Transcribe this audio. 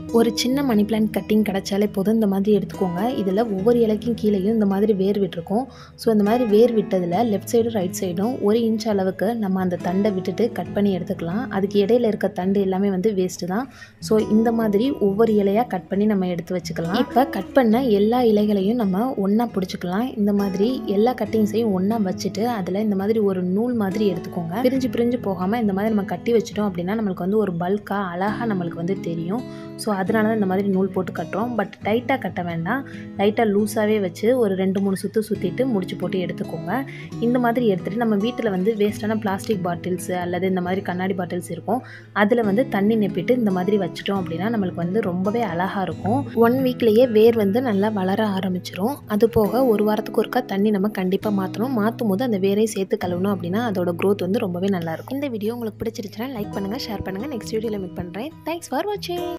ஒரு சின்ன money plant cutting கிடச்சாலே போதும் இந்த மாதிரி எடுத்துக்கோங்க இதில் ஒவ்வொரு இலைக்கும் கீழேயும் இந்த மாதிரி வேர் விட்டுருக்கும் ஸோ இந்த மாதிரி வேர் விட்டதில் லெஃப்ட் சைடும் ரைட் சைடும் ஒரு இன்ச் அளவுக்கு நம்ம அந்த தண்டை விட்டுட்டு கட் பண்ணி எடுத்துக்கலாம் அதுக்கு இடையில இருக்க தண்டு எல்லாமே வந்து வேஸ்ட்டு தான் ஸோ இந்த மாதிரி ஒவ்வொரு இலையாக கட் பண்ணி நம்ம எடுத்து வச்சுக்கலாம் இப்போ கட் பண்ண எல்லா இலைகளையும் நம்ம ஒன்றா பிடிச்சிக்கலாம் இந்த மாதிரி எல்லா கட்டிங்ஸையும் ஒன்றா வச்சுட்டு அதில் இந்த மாதிரி ஒரு நூல் மாதிரி எடுத்துக்கோங்க பிரிஞ்சு பிரிஞ்சு போகாமல் இந்த மாதிரி நம்ம கட்டி வச்சிட்டோம் அப்படின்னா நம்மளுக்கு வந்து ஒரு பல்காக அழகாக நம்மளுக்கு வந்து தெரியும் ஸோ அதனால தான் இந்த மாதிரி நூல் போட்டு கட்டுறோம் பட் டைட்டாக கட்ட வேண்டாம் லைட்டாக லூஸாகவே வச்சு ஒரு ரெண்டு மூணு சுற்று சுற்றிட்டு முடிச்சு போட்டு எடுத்துக்கோங்க இந்த மாதிரி எடுத்துகிட்டு நம்ம வீட்டில் வந்து வேஸ்ட்டான பிளாஸ்டிக் பாட்டில்ஸ் அல்லது இந்த மாதிரி கண்ணாடி பாட்டில்ஸ் இருக்கும் அதில் வந்து தண்ணி நெப்பிட்டு இந்த மாதிரி வச்சிட்டோம் அப்படின்னா நம்மளுக்கு வந்து ரொம்பவே அழகாக இருக்கும் ஒன் வீக்லேயே வேர் வந்து நல்லா வளர ஆரம்பிச்சிரும் அது போக ஒரு வாரத்துக்கு ஒருக்கா தண்ணி நம்ம கண்டிப்பாக மாற்றணும் மாற்றும் போது அந்த வேரையும் சேர்த்து கழுவணும் அப்படின்னா அதோட க்ரோத் வந்து ரொம்பவே நல்லாயிருக்கும் இந்த வீடியோ உங்களுக்கு பிடிச்சிருச்சுன்னா லைக் பண்ணுங்கள் ஷேர் பண்ணுங்கள் நெக்ஸ்ட் வீடியோவில் மீட் பண்ணுறேன் தேங்க்ஸ் ஃபார் வாட்சிங்